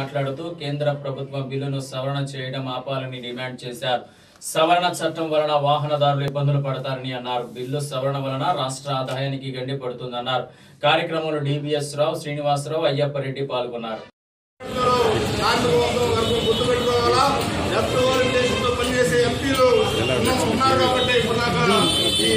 మాట్లాడుతూ కేంద్ర ప్రభుత్వం బిల్లును సవరణ చేయడం ఆపాలని డిమాండ్ చేశారు సవరణ చట్టం వలన వాహనదారులు ఇబ్బందులు పడతారని అన్నారు బిల్లు సవరణ వలన రాష్ట్ర ఆదాయానికి గండి పడుతుందన్నారు కార్యక్రమంలో డిబిఎస్ రావు శ్రీనివాసరావు అయ్యప్పరెడ్డి పాల్గొన్నారు నాలుగు వరకు గుర్తుపెట్టుకోవాలా లెఫ్ట్ ఓరియంటేషన్తో పనిచేసే ఎంపీలు ఉన్నారు కాబట్టి ఇప్పుడు దాకా ఈ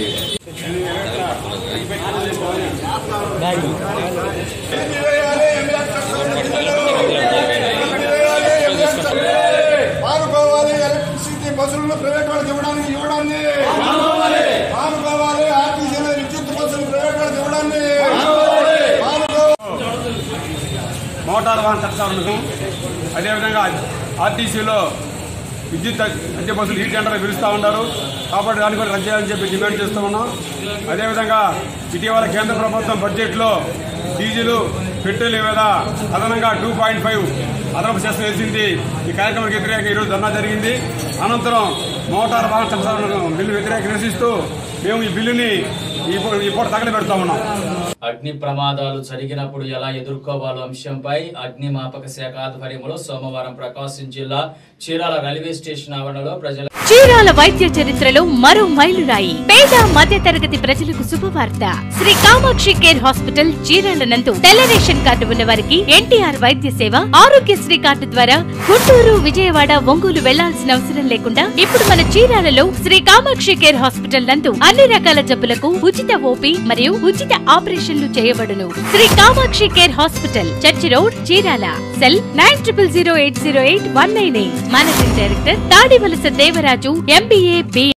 నిలిపివేయాలి, ఎంఎస్ కట్టాలి, నిలిపివేయాలి, ఎంఎస్ కట్టాలి. మానుకోవాలి ఎలక్ట్రిసిటీ బస్సులను ప్రైవేట్ వాళ్ళకి ఇవ్వడానికి ఇవ్వడాన్ని మానుకోవాలి ఆర్టీసీలో విద్యుత్ బస్సులు ప్రైవేట్ వాళ్ళకి ఇవ్వడాన్ని మానుకోవాలి మోటార్ వాహన చట్ట సవరణకు అదేవిధంగా ఆర్టీసీలో విద్యుత్ అద్దె బస్సులు ఈ టెండర్ పిలుస్తూ ఉన్నారు కాబట్టి దాన్ని కూడా రద్దు చేయాలని చెప్పి డిమాండ్ చేస్తూ ఉన్నాం అదేవిధంగా ఇటీవల కేంద్ర ప్రభుత్వం బడ్జెట్లో డీజిల్ పెట్రోల్ మీద అదనంగా టూ పాయింట్ ఫైవ్ అదనపు సెస్ వేసింది ఈ కార్యక్రమానికి వ్యతిరేకంగా ఈరోజు ధర్నా జరిగింది అనంతరం మోటార్ వాహన చట్ట సవరణ బిల్లు వ్యతిరేక నిరసిస్తూ మేము ఈ బిల్లుని ఇప్పుడు ఇప్పుడు తగలబెడతా ఉన్నాం అగ్ని ప్రమాదాలు జరిగినప్పుడు ఎలా ఎదుర్కోవాలో అంశంపై అగ్నిమాపక శాఖ ఆధ్వర్యంలో సోమవారం ప్రకాశం జిల్లా చీరాల రైల్వే స్టేషన్ ఆవరణలో ప్రజల చీరాల వైద్య చరిత్రలో మరో మైలురాయి పేద మధ్య తరగతి ప్రజలకు శుభవార్త శ్రీ కామాక్షి కేర్ హాస్పిటల్ చీరాల నందు తెల్ల రేషన్ కార్డు ఉన్న వారికి ఎన్టీఆర్ వైద్య సేవ ఆరోగ్యశ్రీ కార్డు ద్వారా గుంటూరు విజయవాడ ఒంగోలు వెళ్లాల్సిన అవసరం లేకుండా ఇప్పుడు మన చీరాలలో శ్రీ కామాక్షి కేర్ హాస్పిటల్ నందు అన్ని రకాల జబ్బులకు ఉచిత ఓపీ మరియు ఉచిత ఆపరేషన్లు చేయబడును Shri Kamakshi care hospital church road Chirala cell nine triple zero eight zero eight one nine eight managing director Tadivalasa Devaraju MBA B